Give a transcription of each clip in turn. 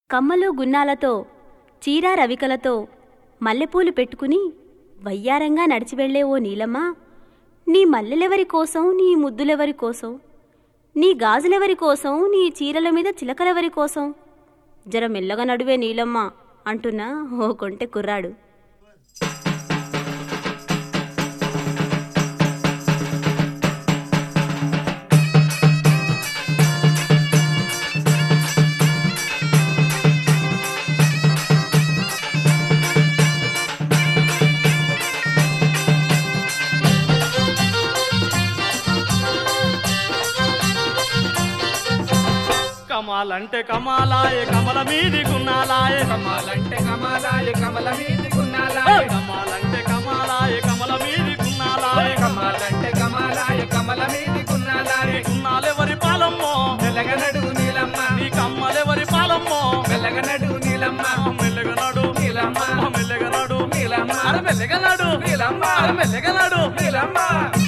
కమ్మలు గున్నాలతో చీరా రవికలతో మల్లెపూలు పెట్టుకుని వయ్యారంగా నడిచి వెళ్ళే ఓ నీలమ్మ నీ మల్లెలెవరి కోసం నీ ముద్దులెవరి కోసం నీ గాజులెవరి కోసం నీ చీరల మీద చిలకలెవరి కోసం జర మెల్లగా నడువే నీలమ్మ అంటున్నా ఓ కొంటె కుర్రాడు కమాలంటే కమాలాయే కమల మీది గున్నాలాయే కమాలంటే కమాలాయ కమల మీది ఓ! కున్నాలాయ కమాలంటే కమాలాయే కమల మీది గున్నాలాయే కమాలంటే కమాలాయ కమల మీది కున్నాలాయ గున్నాలెవరి పాలమ్మో మెల్లగనడు నీలమ్మ నీ కమ్మలెవరి పాలమ్మో మెల్లగనడు నీలమ్మ మెల్లగనాడు నీలమ్మ మెల్లగనాడు నీలమ్మ అరే మెల్లగనాడు నీలమ్మ అరే మెల్లగనాడు నీలమ్మ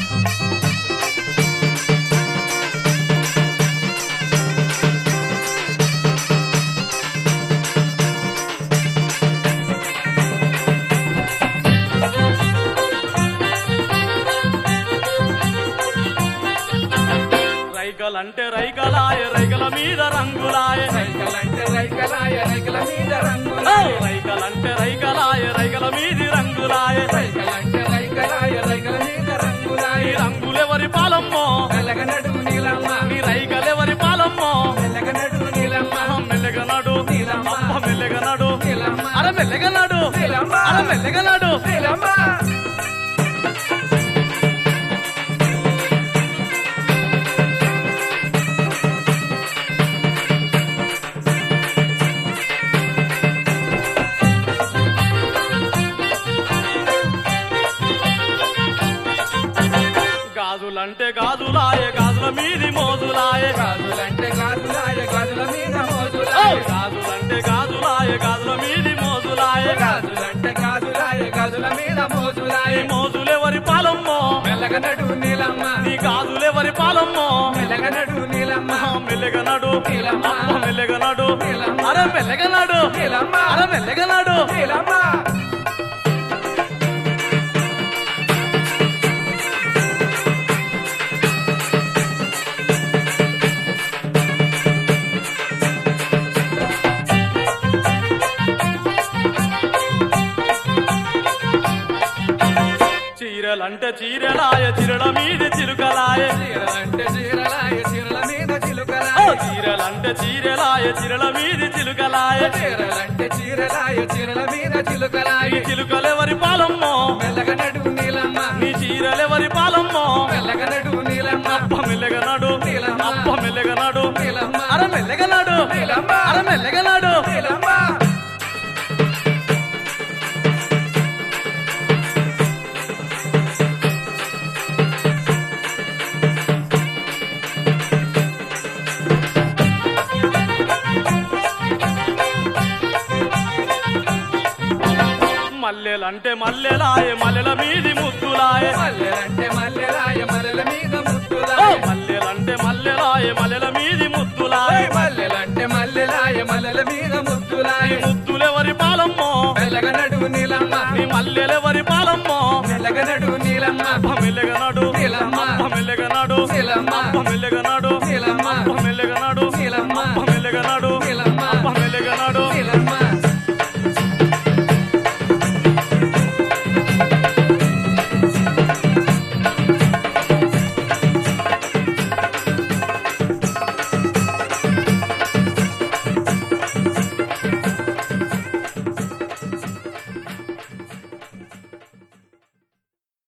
రైకలంటే రైకలాయే రైకల మీద రంగులాయే రైకలంటే రైకలాయ రైకల మీద ఓ! రంగులాయ రైకలంటే రైకలాయే రైకల మీది రంగులాయే రైకలంటే రైకలాయ రైకల మీద నీ రంగులాయ రంగులెవరి పాలమ్మో మెల్లగనడు నీలమ్మ నీ రైకలెవరి పాలమ్మో మెల్లగనడు నీలమ్మ మెల్లగనాడు నీలమ్మ అబ్బ మెల్లగనాడు నీలమ్మ అరే మెల్లగనాడు నీలమ్మ అరే మెల్లగనాడు నీలమ్మ గాజులంటే గాజులాయే గాజుల మీది మోజులాయే గాజులంటే గాజులాయ గాజుల మీద ఓ! మోజులాయ గాజులంటే గాజులాయే గాజుల మీది మోజులాయే గాజులంటే గాజులాయ గాజుల మీద మోజులాయ నీ మోజులెవరి పాలమ్మో మెల్లగనడు నీలమ్మ నీ గాజులెవరి పాలమ్మో మెల్లగనడు నీలమ్మ మెల్లగనాడు నీలమ్మ. అబ్బ మెల్లగనాడు నీలమ్మ. అరే మెల్లగనాడు నీలమ్మ అరే మెల్లగనాడు నీలమ్మ చీరలంటే చీరలాయ చిరల మీది చిలుకలాయ చీరలంటే చీరలాయ చీరల మీద ఓ! చిలుకలాయ చీరలంటే చీరలాయ చిరల మీది చిలుకలాయ చీరలంటే చీరలాయ చీరల మీద నీ చిలుకలాయ చిలుకలెవరి పాలమ్మో మెల్లగనడు నీలమ్మ నీ చీరలెవరి పాలమ్మో మెల్లగనడు నీలమ్మ అబ్బ మెల్లగనాడు నీలమ్మ. అబ్బ మెల్లగనాడు నీలమ్మ అరే మెల్లగనాడు నీలమ్మ అరే మెల్లగనాడు నీలమ్మ మల్లెలంటే మల్లెలాయే మల్లెల మీది ముద్దులాయే మల్లెలంటే మల్లెలాయ మల్లెల మీద ఓ! ముద్దులాయ మల్లెలంటే మల్లెలాయే మల్లెల మీది ముద్దులాయే మల్లెలంటే మల్లెలాయ మల్లెల మీద నీ ముద్దులాయ ముద్దులెవరి పాలమ్మో మెల్లగనడు నీలమ్మ నీ మల్లెలెవరి పాలమ్మో మెల్లగనడు నీలమ్మ అబ్బ మెల్లగనాడు నీలమ్మ. అబ్బ మెల్లగనాడు నీలమ్మ